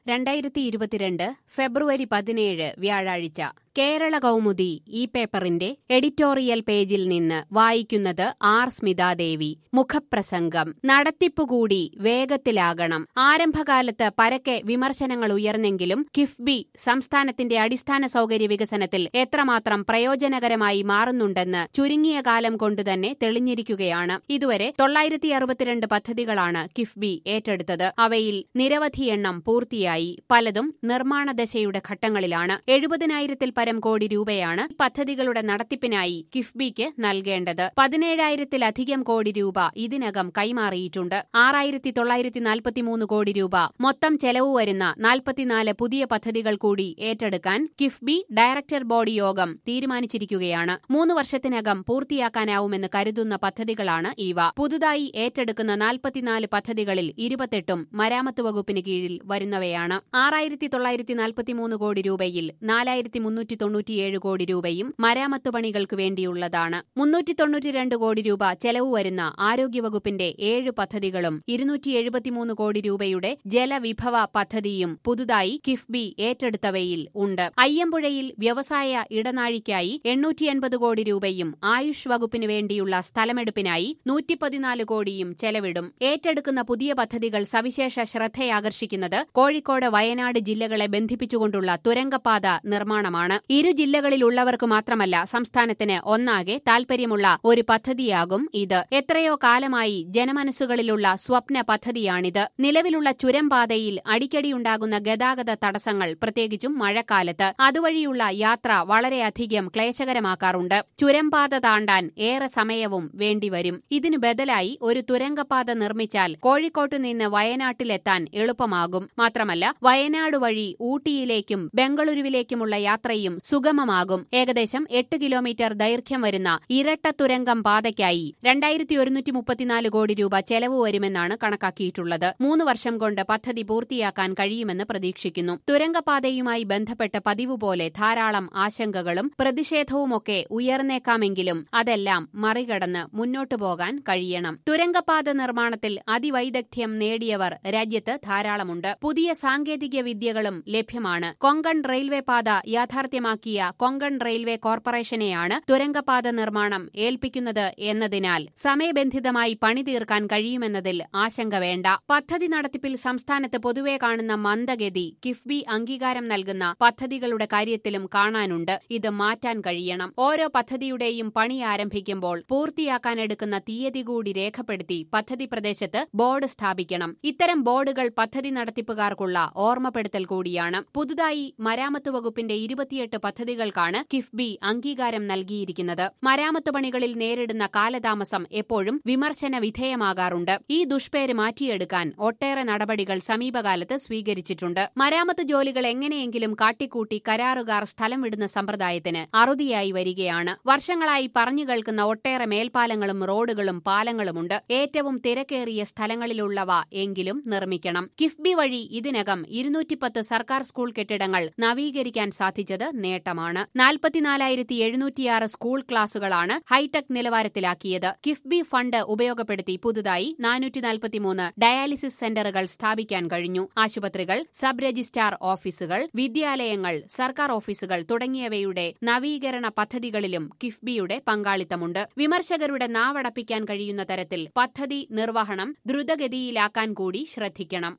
രണ്ടായിരത്തി ഇരുപത്തിരണ്ട് ഫെബ്രുവരി പതിനേഴ് വ്യാഴാഴ്ച കേരള കൗമുദി ഈ പേപ്പറിന്റെ എഡിറ്റോറിയൽ പേജിൽ നിന്ന് വായിക്കുന്നത് ആർ സ്മിതാദേവി മുഖപ്രസംഗം നടത്തിപ്പുകൂടി വേഗത്തിലാകണം ആരംഭകാലത്ത് പരക്കെ വിമർശനങ്ങൾ ഉയർന്നെങ്കിലും കിഫ്ബി സംസ്ഥാനത്തിന്റെ അടിസ്ഥാന സൗകര്യ വികസനത്തിൽ എത്രമാത്രം പ്രയോജനകരമായി മാറുന്നുണ്ടെന്ന് ചുരുങ്ങിയ കാലം കൊണ്ടുതന്നെ തെളിഞ്ഞിരിക്കുകയാണ് ഇതുവരെ തൊള്ളായിരത്തി അറുപത്തിരണ്ട് പദ്ധതികളാണ് കിഫ്ബി ഏറ്റെടുത്തത് അവയിൽ നിരവധി എണ്ണം പൂർത്തിയായി പലതും നിർമ്മാണദശയുടെ ഘട്ടങ്ങളിലാണ് എഴുപതിനായിരത്തിൽ പരം കോടി രൂപയാണ് പദ്ധതികളുടെ നടത്തിപ്പിനായി കിഫ്ബിക്ക് നൽകേണ്ടത് പതിനേഴായിരത്തിലധികം കോടി രൂപ ഇതിനകം കൈമാറിയിട്ടുണ്ട് ആറായിരത്തി തൊള്ളായിരത്തി നാൽപ്പത്തിമൂന്ന് കോടി രൂപ മൊത്തം ചെലവ് വരുന്ന നാൽപ്പത്തിനാല് പുതിയ പദ്ധതികൾ കൂടി ഏറ്റെടുക്കാൻ കിഫ്ബി ഡയറക്ടർ ബോർഡ് യോഗം തീരുമാനിച്ചിരിക്കുകയാണ് മൂന്ന് വർഷത്തിനകം പൂർത്തിയാക്കാനാവുമെന്ന് കരുതുന്ന പദ്ധതികളാണ് ഇവ പുതുതായി ഏറ്റെടുക്കുന്ന നാൽപ്പത്തിനാല് പദ്ധതികളിൽ ഇരുപത്തെട്ടും മരാമത്ത് വകുപ്പിന് കീഴിൽ വരുന്നവയാണ് ആറായിരത്തി തൊള്ളായിരത്തി നാൽപ്പത്തിമൂന്ന് കോടി രൂപയിൽ നാലായിരത്തി മുന്നൂറ്റി തൊണ്ണൂറ്റിയേഴ് കോടി രൂപയും മരാമത്ത് പണികൾക്ക് വേണ്ടിയുള്ളതാണ് മുന്നൂറ്റി തൊണ്ണൂറ്റിരണ്ട് കോടി രൂപ ചെലവ് വരുന്ന ആരോഗ്യവകുപ്പിന്റെ ഏഴ് പദ്ധതികളും ഇരുന്നൂറ്റി എഴുപത്തിമൂന്ന് കോടി രൂപയുടെ ജലവിഭവ പദ്ധതിയും പുതുതായി കിഫ്ബി ഏറ്റെടുത്തവയിൽ ഉണ്ട് അയ്യമ്പുഴയിൽ വ്യവസായ ഇടനാഴിക്കായി എണ്ണൂറ്റി എൺപത് കോടി രൂപയും ആയുഷ് വകുപ്പിന് വേണ്ടിയുള്ള സ്ഥലമെടുപ്പിനായി നൂറ്റി പതിനാല് കോടിയും ചെലവിടും ഏറ്റെടുക്കുന്ന പുതിയ പദ്ധതികൾ സവിശേഷ ശ്രദ്ധയാകർഷിക്കുന്നത് കോഴിക്കോട് വയനാട് ജില്ലകളെ ബന്ധിപ്പിച്ചുകൊണ്ടുള്ള തുരങ്കപാത നിർമ്മാണമാണ് ഇരു ജില്ലകളിലുള്ളവർക്ക് മാത്രമല്ല സംസ്ഥാനത്തിന് ഒന്നാകെ താൽപര്യമുള്ള ഒരു പദ്ധതിയാകും ഇത് എത്രയോ കാലമായി ജനമനസ്സുകളിലുള്ള സ്വപ്ന പദ്ധതിയാണിത് നിലവിലുള്ള ചുരംപാതയിൽ അടിക്കടിയുണ്ടാകുന്ന ഗതാഗത തടസ്സങ്ങൾ പ്രത്യേകിച്ചും മഴക്കാലത്ത് അതുവഴിയുള്ള യാത്ര വളരെയധികം ക്ലേശകരമാക്കാറുണ്ട് ചുരംപാത താണ്ടാൻ ഏറെ സമയവും വേണ്ടിവരും ഇതിനു ബദലായി ഒരു തുരങ്കപാത നിർമ്മിച്ചാൽ കോഴിക്കോട്ട് നിന്ന് വയനാട്ടിലെത്താൻ എളുപ്പമാകും മാത്രമല്ല വയനാട് വഴി ഊട്ടിയിലേക്കും ബംഗളൂരുവിലേക്കുമുള്ള യാത്രയും സുഗമമാകും ഏകദേശം എട്ട് കിലോമീറ്റർ ദൈർഘ്യം വരുന്ന ഇരട്ട തുരങ്കം പാതയ്ക്കായി രണ്ടായിരത്തി ഒരുന്നൂറ്റി മുപ്പത്തിനാല് കോടി രൂപ ചെലവ് വരുമെന്നാണ് കണക്കാക്കിയിട്ടുള്ളത് മൂന്ന് വർഷം കൊണ്ട് പദ്ധതി പൂർത്തിയാക്കാൻ കഴിയുമെന്ന് പ്രതീക്ഷിക്കുന്നു തുരങ്കപാതയുമായി ബന്ധപ്പെട്ട് പതിവ് പോലെ ധാരാളം ആശങ്കകളും പ്രതിഷേധവുമൊക്കെ ഉയർന്നേക്കാമെങ്കിലും അതെല്ലാം മറികടന്ന് മുന്നോട്ടു പോകാൻ കഴിയണം തുരങ്കപാത നിർമ്മാണത്തിൽ അതിവൈദഗ്ധ്യം നേടിയവർ രാജ്യത്ത് ധാരാളമുണ്ട് പുതിയ സാങ്കേതിക വിദ്യകളും ലഭ്യമാണ് കൊങ്കൺ റെയിൽവേ പാത യാഥാർത്ഥ്യമാക്കിയ കൊങ്കൺ റെയിൽവേ കോർപ്പറേഷനെയാണ് തുരങ്കപാത നിർമ്മാണം ഏൽപ്പിക്കുന്നത് എന്നതിനാൽ സമയബന്ധിതമായി പണി തീർക്കാൻ കഴിയുമെന്നതിൽ ആശങ്ക വേണ്ട പദ്ധതി നടത്തിപ്പിൽ സംസ്ഥാനത്ത് പൊതുവെ കാണുന്ന മന്ദഗതി കിഫ്ബി അംഗീകാരം നൽകുന്ന പദ്ധതികളുടെ കാര്യത്തിലും കാണാനുണ്ട് ഇത് മാറ്റാൻ കഴിയണം ഓരോ പദ്ധതിയുടെയും പണി ആരംഭിക്കുമ്പോൾ പൂർത്തിയാക്കാനെടുക്കുന്ന തീയതി കൂടി രേഖപ്പെടുത്തി പദ്ധതി പ്രദേശത്ത് ബോർഡ് സ്ഥാപിക്കണം ഇത്തരം ബോർഡുകൾ പദ്ധതി നടത്തിപ്പുകാർക്കുള്ള ഓർമ്മപ്പെടുത്തൽ കൂടിയാണ് പുതുതായി മരാമത്ത് വകുപ്പിന്റെ ഇരുപത്തിയെട്ട് പദ്ധതികൾക്കാണ് കിഫ്ബി അംഗീകാരം നൽകിയിരിക്കുന്നത് മരാമത്ത് പണികളിൽ നേരിടുന്ന കാലതാമസം എപ്പോഴും വിമർശന വിധേയമാകാറുണ്ട് ഈ ദുഷ്പേര് മാറ്റിയെടുക്കാൻ ഒട്ടേറെ നടപടികൾ സമീപകാലത്ത് സ്വീകരിച്ചിട്ടുണ്ട് മരാമത്ത് ജോലികൾ എങ്ങനെയെങ്കിലും കാട്ടിക്കൂട്ടി കരാറുകാർ സ്ഥലം വിടുന്ന സമ്പ്രദായത്തിന് അറുതിയായി വരികയാണ് വർഷങ്ങളായി പറഞ്ഞു കേൾക്കുന്ന ഒട്ടേറെ മേൽപ്പാലങ്ങളും റോഡുകളും പാലങ്ങളുമുണ്ട് ഏറ്റവും തിരക്കേറിയ സ്ഥലങ്ങളിലുള്ളവ എങ്കിലും നിർമ്മിക്കണം കിഫ്ബി വഴി ഇതിനകം ഇരുന്നൂറ്റിപ്പത്ത് സർക്കാർ സ്കൂൾ കെട്ടിടങ്ങൾ നവീകരിക്കാൻ സാധിച്ചത് നേട്ടമാണ് നാൽപ്പത്തിനാലായിരത്തി എഴുന്നൂറ്റിയാറ് സ്കൂൾ ക്ലാസുകളാണ് ഹൈടെക് നിലവാരത്തിലാക്കിയത് കിഫ്ബി ഫണ്ട് ഉപയോഗപ്പെടുത്തി പുതുതായി നാനൂറ്റി നാൽപ്പത്തിമൂന്ന് ഡയാലിസിസ് സെന്ററുകൾ സ്ഥാപിക്കാൻ കഴിഞ്ഞു ആശുപത്രികൾ സബ് രജിസ്ട്രാർ ഓഫീസുകൾ വിദ്യാലയങ്ങൾ സർക്കാർ ഓഫീസുകൾ തുടങ്ങിയവയുടെ നവീകരണ പദ്ധതികളിലും കിഫ്ബിയുടെ പങ്കാളിത്തമുണ്ട് വിമർശകരുടെ നാവടപ്പിക്കാൻ കഴിയുന്ന തരത്തിൽ പദ്ധതി നിർവഹണം ദ്രുതഗതിയിലാക്കാൻ കൂടി ശ്രദ്ധിക്കണം